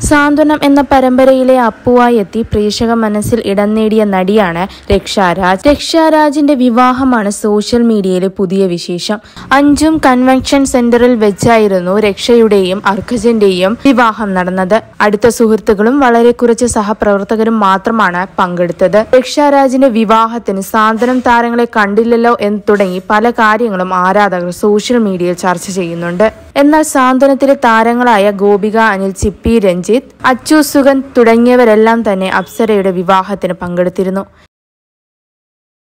സാന്ത്വനം എന്ന പരമ്പരയിലെ അപ്പുവായി എത്തി പ്രേക്ഷക മനസ്സിൽ ഇടം നേടിയ നടിയാണ് രക്ഷാരാജ് രക്ഷാരാജിന്റെ വിവാഹമാണ് സോഷ്യൽ മീഡിയയിലെ പുതിയ വിശേഷം അഞ്ചും കൺവെൻഷൻ സെന്ററിൽ വെച്ചായിരുന്നു രക്ഷയുടെയും അർഖജന്റെയും വിവാഹം നടന്നത് അടുത്ത സുഹൃത്തുക്കളും വളരെ കുറച്ച് സഹപ്രവർത്തകരും മാത്രമാണ് പങ്കെടുത്തത് രക്ഷാരാജിന്റെ വിവാഹത്തിന് സാന്ത്വനം താരങ്ങളെ കണ്ടില്ലല്ലോ എന്ന് തുടങ്ങി പല കാര്യങ്ങളും ആരാധകർ സോഷ്യൽ മീഡിയയിൽ ചർച്ച ചെയ്യുന്നുണ്ട് എന്നാൽ സാന്ത്വനത്തിലെ താരങ്ങളായ ഗോപിക അനിൽ ചിപ്പി രഞ്ജിത്ത് അച്ചു സുഗൻ തുടങ്ങിയവരെല്ലാം തന്നെ അപ്സരയുടെ വിവാഹത്തിന് പങ്കെടുത്തിരുന്നു